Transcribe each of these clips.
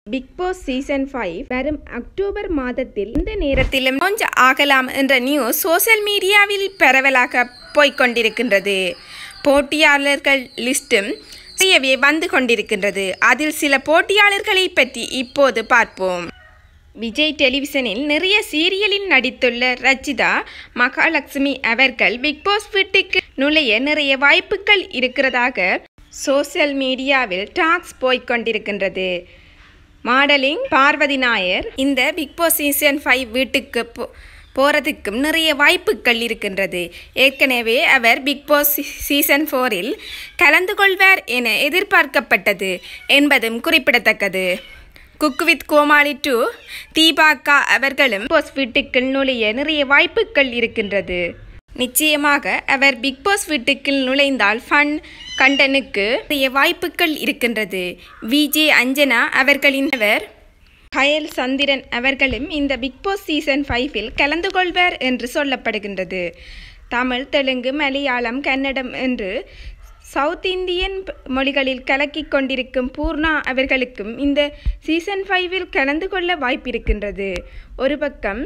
big Boss season five வரும் October மாதத்தில் இந்த நேரத்திலும் கொஞ்சம் ஆகலாம் என்ற நியூஸ் சோஷியல் மீடியாவில் பரவலாக போய்க்கொண்டிருக்கின்றது போட்டியாளர்கள் லிஸ்டும் நிறையவே வந்து கொண்டிருக்கின்றது அதில் சில போட்டியாளர்களை பற்றி இப்போது பார்ப்போம் விஜய் டெலிவிஷனில் நிறைய சீரியலில் நடித்துள்ள ரச்சிதா மகாலட்சுமி அவர்கள் பிக் பாஸ் வீட்டுக்கு நுழைய நிறைய வாய்ப்புகள் இருக்கிறதாக சோஷியல் மீடியாவில் டாக்ஸ் போய்க்கொண்டிருக்கின்றது மாடலிங் பார்வதி நாயர் இந்த பிக் பாஸ் சீசன் ஃபைவ் வீட்டுக்கு போ போகிறதுக்கும் நிறைய வாய்ப்புகள் இருக்கின்றது ஏற்கனவே அவர் பிக் பாஸ் சீசன் ஃபோரில் கலந்து கொள்வார் என எதிர்பார்க்கப்பட்டது என்பதும் குறிப்பிடத்தக்கது குக் வித் கோமாளி டூ தீபாக்கா அவர்களும் பாஸ் வீட்டுக்குள் நுழைய நிறைய வாய்ப்புகள் இருக்கின்றது நிச்சயமாக அவர் பிக் பாஸ் வீட்டுக்குள் நுழைந்தால் ஃபன் கண்டனுக்கு நிறைய வாய்ப்புகள் இருக்கின்றது விஜே அஞ்சனா அவர்களின் அவர் கயல் சந்திரன் அவர்களும் இந்த பிக் பாஸ் சீசன் ஃபைவில் கலந்து கொள்வார் என்று சொல்லப்படுகின்றது தமிழ் தெலுங்கு மலையாளம் கன்னடம் என்று சவுத் இந்தியன் மொழிகளில் கலக்கி கொண்டிருக்கும் பூர்ணா அவர்களுக்கும் இந்த சீசன் ஃபைவில் கலந்து கொள்ள வாய்ப்பிருக்கின்றது ஒரு பக்கம்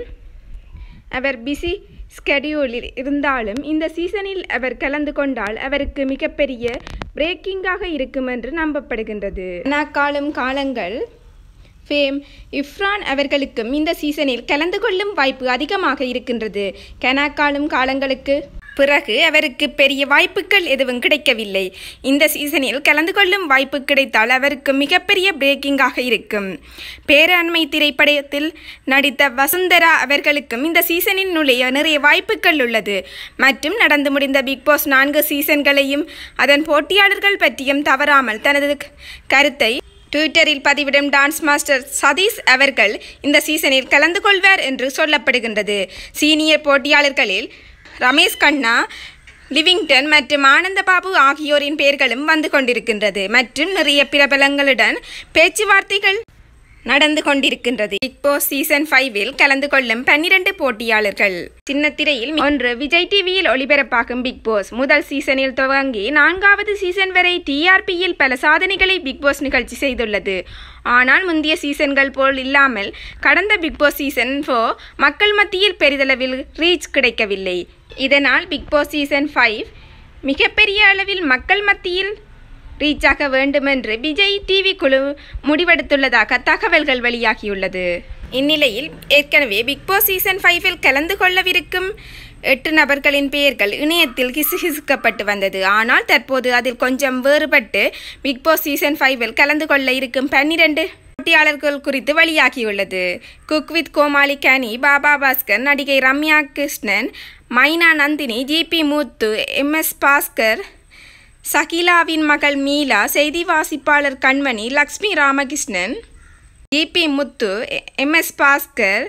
அவர் பிஸி ஸ்கெடியூலில் இருந்தாலும் இந்த சீசனில் அவர் கலந்து கொண்டால் அவருக்கு மிகப்பெரிய பிரேக்கிங்காக இருக்கும் என்று நம்பப்படுகின்றது காலம் காலங்கள் ஃபேம் இஃப்ரான் அவர்களுக்கும் இந்த சீசனில் கலந்து கொள்ளும் வாய்ப்பு அதிகமாக இருக்கின்றது கனாக்காலும் காலங்களுக்கு பிறகு அவருக்கு பெரிய வாய்ப்புகள் எதுவும் கிடைக்கவில்லை இந்த சீசனில் கலந்து கொள்ளும் வாய்ப்பு கிடைத்தால் அவருக்கு மிகப்பெரிய பிரேக்கிங்காக இருக்கும் பேராண்மை திரைப்படத்தில் நடித்த வசுந்தரா அவர்களுக்கும் இந்த சீசனில் நுழைய நிறைய வாய்ப்புகள் உள்ளது மற்றும் நடந்து முடிந்த பிக் பாஸ் நான்கு சீசன்களையும் அதன் போட்டியாளர்கள் பற்றியும் தவறாமல் தனது கருத்தை ட்விட்டரில் பதிவிடும் டான்ஸ் மாஸ்டர் சதீஷ் அவர்கள் இந்த சீசனில் கலந்து கொள்வார் என்று சொல்லப்படுகின்றது சீனியர் போட்டியாளர்களில் ரமேஷ் கண்ணா லிவிங்டன் மற்றும் ஆனந்தபாபு ஆகியோரின் பெயர்களும் வந்து கொண்டிருக்கின்றது மற்றும் நிறைய பிரபலங்களுடன் பேச்சுவார்த்தைகள் நடந்து கொண்டிருக்கின்றது பிக் பாஸ் சீசன் ஃபைவில் கலந்து கொள்ளும் பன்னிரண்டு போட்டியாளர்கள் சின்ன திரையில் ஒன்று விஜய் டிவியில் ஒளிபரப்பாகும் பிக் பாஸ் முதல் சீசனில் துவங்கி நான்காவது சீசன் வரை டிஆர்பியில் பல சாதனைகளை பிக் பாஸ் நிகழ்ச்சி செய்துள்ளது ஆனால் முந்தைய சீசன்கள் போல் இல்லாமல் கடந்த பிக் பாஸ் சீசன் ஃபோர் மக்கள் மத்தியில் பெரிதளவில் ரீச் கிடைக்கவில்லை இதனால் பிக் பாஸ் சீசன் ஃபைவ் மிகப்பெரிய அளவில் மக்கள் மத்தியில் ரீச் ஆக வேண்டுமென்று விஜய் டிவி குழு முடிவெடுத்துள்ளதாக தகவல்கள் வெளியாகியுள்ளது இந்நிலையில் ஏற்கனவே பிக் பாஸ் சீசன் ஃபைவில் கலந்து கொள்ளவிருக்கும் எட்டு நபர்களின் பெயர்கள் இணையத்தில் கிசுகிசுக்கப்பட்டு வந்தது ஆனால் தற்போது அதில் கொஞ்சம் வேறுபட்டு பிக் பாஸ் சீசன் ஃபைவில் கலந்து கொள்ள இருக்கும் பன்னிரண்டு போட்டியாளர்கள் குறித்து வெளியாகியுள்ளது குக் வித் கோமாளி கேனி பாபா பாஸ்கர் நடிகை Ramya Krishnan Myna Nandhini GP Muthu M S Bhaskar சகிலாவின் மகள் மீலா செய்தி வாசிப்பாளர் Kanmani Lakshmi Ramakrishnan GP Muthu M S Bhaskar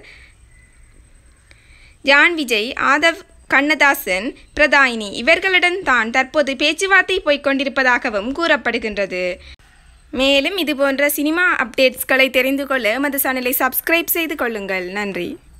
John Vijay Aadhav Kannadasan Pradhayini இவர்களுடன் தான் தற்போது பேச்சுவார்த்தை போய்கொண்டிருப்பதாகவும் கூறப்படுகின்றது மேலும் இதுபோன்ற சினிமா அப்டேட்ஸ்களை தெரிந்து கொள்ள எமது சேனலை சப்ஸ்கிரைப் செய்து கொள்ளுங்கள் நன்றி